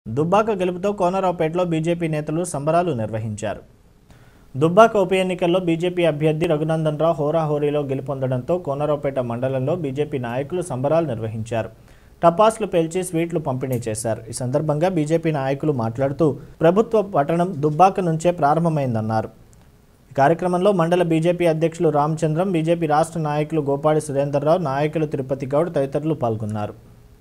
Dubbaka గెలుపుతో కోనరావుపేటలో BJP నేతలు సంబరాలు నిర్వహించారు దుబ్బాక ఉప ఎన్నికల్లో బీజేపీ అభ్యర్థి రఘునందన్ రావు హోరాహోరీలో గెలుపొందడంతో కోనరావుపేట మండలంలో బీజేపీ నాయకులు సంబరాలు నిర్వహించారు టపాస్లు పేల్చి స్వీట్లు పంపిణీ చేశారు ఈ సందర్భంగా బీజేపీ నాయకులు మాట్లాడుతూ ప్రభుత్వ పట్టణం దుబ్బాక నుంచే ప్రారంభమైందన్నారు ఈ కార్యక్రమంలో మండల బీజేపీ అధ్యక్షులు రామచంద్రం బీజేపీ రాష్ట్ర నాయకులు గోపాడి సురేందర్రావు నాయకులు తిరుపతి గౌడ్ తదితరులు పాల్గొన్నారు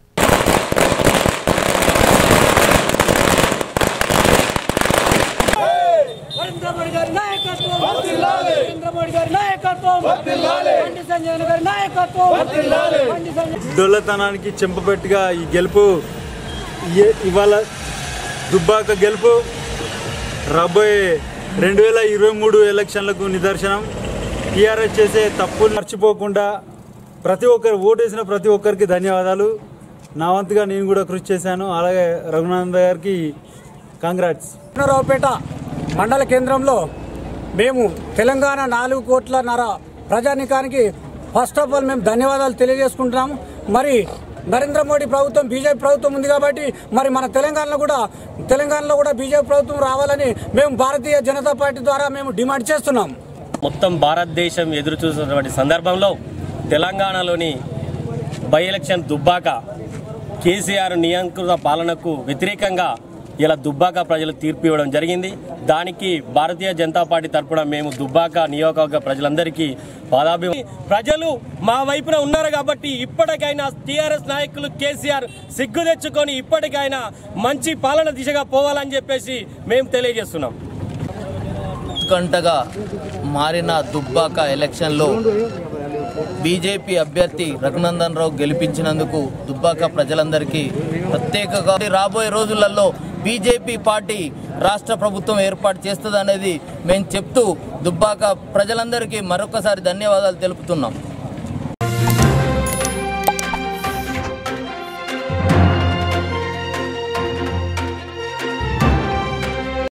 నరేంద్ర మోడీ గారి నాయకత్వం నరేంద్ర మోడీ గారి నాయకత్వం బండి సంజయ్ గారి నాయకత్వం బండి సంజయ్ డొల్లతనానికి చెంపపెట్టుగా ఈ గెలుపు ఏ- ఇవాళ దుబ్బాక గెలుపు రాబోయే రెండు వేల ఇరవై మూడు ఎలక్షన్లకు నిదర్శనం టీఆర్ఎస్ చేసే తప్పులు మర్చిపోకుండా ప్రతి ఒక్కరు ఓటేసిన ప్రతి ఒక్కరికి ధన్యవాదాలు నా వంతుగా నేను కూడా కృషి చేశాను అలాగే రఘునంద గారికి కాంగ్రాట్స్ రావుపేట మండల కేంద్రంలో మేము తెలంగాణ నాలుగు కోట్లన్నర ప్రజానికానికి ఫస్ట్ ఆఫ్ ఆల్ మేము ధన్యవాదాలు తెలియజేసుకుంటున్నాము మరి నరేంద్ర మోడీ ప్రభుత్వం బీజేపీ ప్రభుత్వం ఉంది కాబట్టి మరి మన తెలంగాణలో కూడా తెలంగాణలో కూడా బీజేపీ ప్రభుత్వం రావాలని మేము భారతీయ జనతా పార్టీ ద్వారా మేము డిమాండ్ చేస్తున్నాం మొత్తం భారతదేశం ఎదురు చూస్తున్నటువంటి సందర్భంలో తెలంగాణలోని బై ఎలక్షన్ దుబ్బాక కేసీఆర్ నియంత్రిత పాలనకు వ్యతిరేకంగా ఇలా దుబ్బాక ప్రజలు తీర్పు ఇవ్వడం జరిగింది దానికి భారతీయ జనతా పార్టీ తరపున మేము దుబ్బాక నియోజకవర్గ ప్రజలందరికీ పాదాభి ప్రజలు మా వైపున ఉన్నారు కాబట్టి ఇప్పటికైనా టీఆర్ఎస్ నాయకులు కేసీఆర్ సిగ్గు తెచ్చుకొని ఇప్పటికైనా మంచి పాలన దిశగా పోవాలని చెప్పేసి మేము తెలియజేస్తున్నాం ఉత్కంఠగా మారిన దుబ్బాక ఎలక్షన్లో బీజేపీ అభ్యర్థి రఘునందన్ రావు గెలిపించినందుకు దుబ్బాక ప్రజలందరికీ ప్రత్యేకంగా రాబోయే రోజులలో బీజేపీ పార్టీ రాష్ట్ర ప్రభుత్వం ఏర్పాటు చేస్తుంది అనేది మేము చెప్తూ దుబ్బాక ప్రజలందరికీ మరొకసారి ధన్యవాదాలు తెలుపుతున్నాం